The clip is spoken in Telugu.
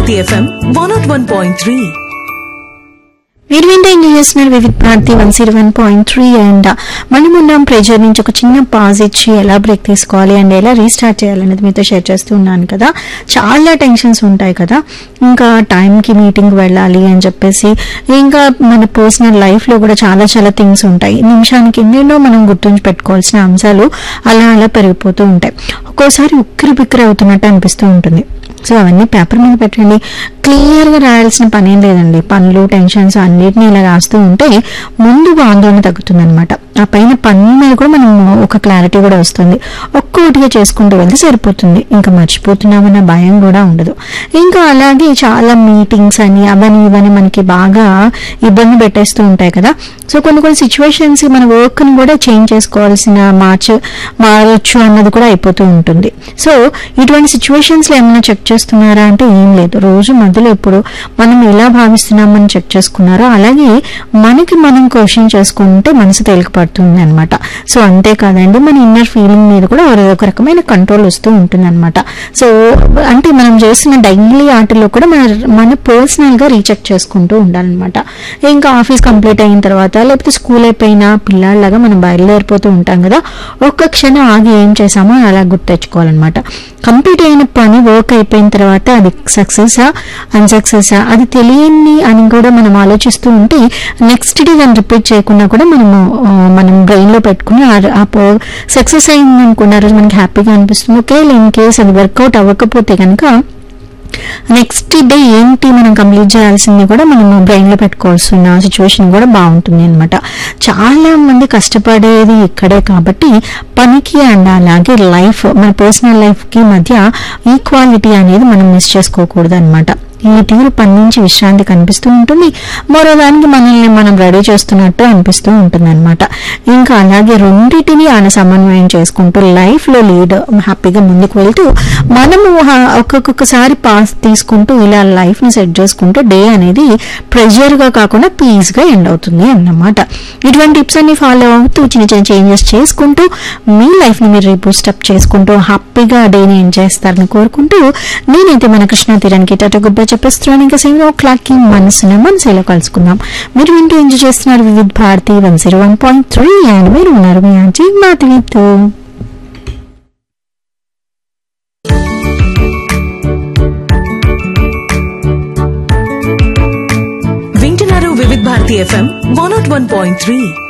Bharati FM one naught one point three మీరు వింటే ఎంజాయ్ చేస్తున్నారు Vividh Bharati one zero one point three and మనం ఉన్నాం ప్రెజర్ నుంచి ఒక చిన్న పాజ్ ఇచ్చి ఎలా బ్రేక్ తీసుకోవాలి అండ్ ఎలా రీస్టార్ట్ చేయాలనేది మీతో షేర్ చేస్తూ ఉన్నాను కదా చాలా టెన్షన్స్ ఉంటాయి కదా ఇంకా టైంకి మీటింగ్ వెళ్ళాలి అని చెప్పేసి ఇంకా మన పర్సనల్ లైఫ్లో కూడా చాలా చాలా థింగ్స్ ఉంటాయి నిమిషానికి ఎన్నెన్నో మనం గుర్తుంచి పెట్టుకోవాల్సిన అంశాలు అలా అలా పెరిగిపోతూ ఉంటాయి ఒక్కోసారి ఉక్కిరి బిక్కిరి అవుతున్నట్టు అనిపిస్తూ ఉంటుంది సో అవన్నీ పేపర్ మీద పెట్టండి క్లియర్ గా రాయాల్సిన పని ఏం లేదండి పనులు టెన్షన్స్ అన్నిటిని ఇలా రాస్తూ ఉంటే ముందుగా ఆందోళన తగ్గుతుంది అనమాట ఆ పైన పని మీద కూడా మనం ఒక క్లారిటీ కూడా వస్తుంది ఒక్కొక్కటిగా చేసుకుంటూ వెళ్తే సరిపోతుంది ఇంకా మర్చిపోతున్నామన్న భయం కూడా ఉండదు ఇంకా అలాగే చాలా మీటింగ్స్ అని అవని ఇవని మనకి బాగా ఇబ్బంది పెట్టేస్తూ ఉంటాయి కదా సో కొన్ని కొన్ని సిచ్యువేషన్స్ మన వర్క్ ని కూడా చేంజ్ చేసుకోవాల్సిన మార్చ్ మారొచ్చు అన్నది కూడా అయిపోతూ ఉంటుంది సో ఇటువంటి సిచ్యువేషన్స్ లో ఏమైనా చెక్ చేస్తున్నారా అంటే ఏం లేదు రోజు మధ్యలో ఇప్పుడు మనం ఎలా భావిస్తున్నామని చెక్ చేసుకున్నారో అలాగే మనకి మనం క్వశ్చన్ చేసుకుంటే మనసు తేలికపడుతుంది అనమాట సో అంతేకాదండి మన ఇన్నర్ ఫీలింగ్ మీద కూడా ఒక రకమైన కంట్రోల్ వస్తూ ఉంటుంది అనమాట సో అంటే మనం చేస్తున్న డైలీ ఆటల్లో కూడా మన మన పర్సనల్ గా రీచెక్ చేసుకుంటూ ఉండాలన్నమాట ఇంకా ఆఫీస్ కంప్లీట్ అయిన తర్వాత లేకపోతే స్కూల్ అయిపోయినా పిల్లాళ్ళగా మనం బయలుదేరిపోతూ ఉంటాం కదా ఒక్క క్షణం ఆగి ఏం చేసామో అలా గుర్తు తెచ్చుకోవాలన్నమాట కంప్లీట్ అయిన పని వర్క్ అయిపోయిన తర్వాత అది సక్సెసా అన్సక్సెసా అది తెలియని అని కూడా మనం ఆలోచిస్తూ ఉంటే నెక్స్ట్ డే దాన్ని రిపీట్ చేయకుండా కూడా మనము ఆ, మనం బ్రెయిన్ లో పెట్టుకుని ఆ- ఆ సక్సెస్ అయింది అనుకున్న రోజు మనకి హ్యాపీగా అనిపిస్తుంది ఓకే ఇన్ కేస్ అది వర్కౌట్ అవ్వకపోతే కనుక నెక్స్ట్ డే ఏంటి మనం కంప్లీట్ చేయాల్సింది కూడా మనం బ్రెయిన్ లో పెట్టుకోవాల్సిన సిచ్యువేషన్ కూడా బాగుంటుంది అనమాట చాలా మంది కష్టపడేది ఇక్కడే కాబట్టి పనికి అండ్ అలాగే లైఫ్ మన పర్సనల్ లైఫ్ కి మధ్య ఈక్వాలిటీ అనేది మనం మిస్ చేసుకోకూడదు అనమాట ఈ తీరు పని నుంచి విశ్రాంతి కనిపిస్తూ ఉంటుంది మరో దానికి మనల్ని మనం రెడీ చేస్తున్నట్టు అనిపిస్తూ ఉంటుంది అనమాట ఇంకా అలాగే రెండింటిని ఆయన సమన్వయం చేసుకుంటూ లైఫ్ లో లీడ్ హ్యాపీగా ముందుకు వెళ్తూ మనము హ- ఒక్కొక్కసారి పాస్ తీసుకుంటూ ఇలా లైఫ్ ని సెట్ చేసుకుంటూ డే అనేది ప్రెషర్ గా కాకుండా పీస్ గా ఎండ్ అవుతుంది అన్నమాట ఇటువంటి టిప్స్ అన్ని ఫాలో అవుతూ చిన్న చిన్న చేంజెస్ చేసుకుంటూ మీ లైఫ్ ని మీరు రీబూస్టప్ చేసుకుంటూ హ్యాపీగా డేని ఎంజాయ్ చేస్తారని కోరుకుంటూ నేనైతే మన కృష్ణ తీరానికి టాటా గుబ్బ చెప్పేస్తున్నాను ఇంకా సెవెన్ ఓ క్లాక్ కి మనసున మనసులో కలుసుకుందాం మీరు వింటూ ఎంజాయ్ చేస్తున్నారు Vividh Bharati one zero one point three and మీరు ఉన్నారు మీ ఆంటీ మాధవితో వింటున్నారు Vividh Bharati FM one naught one point three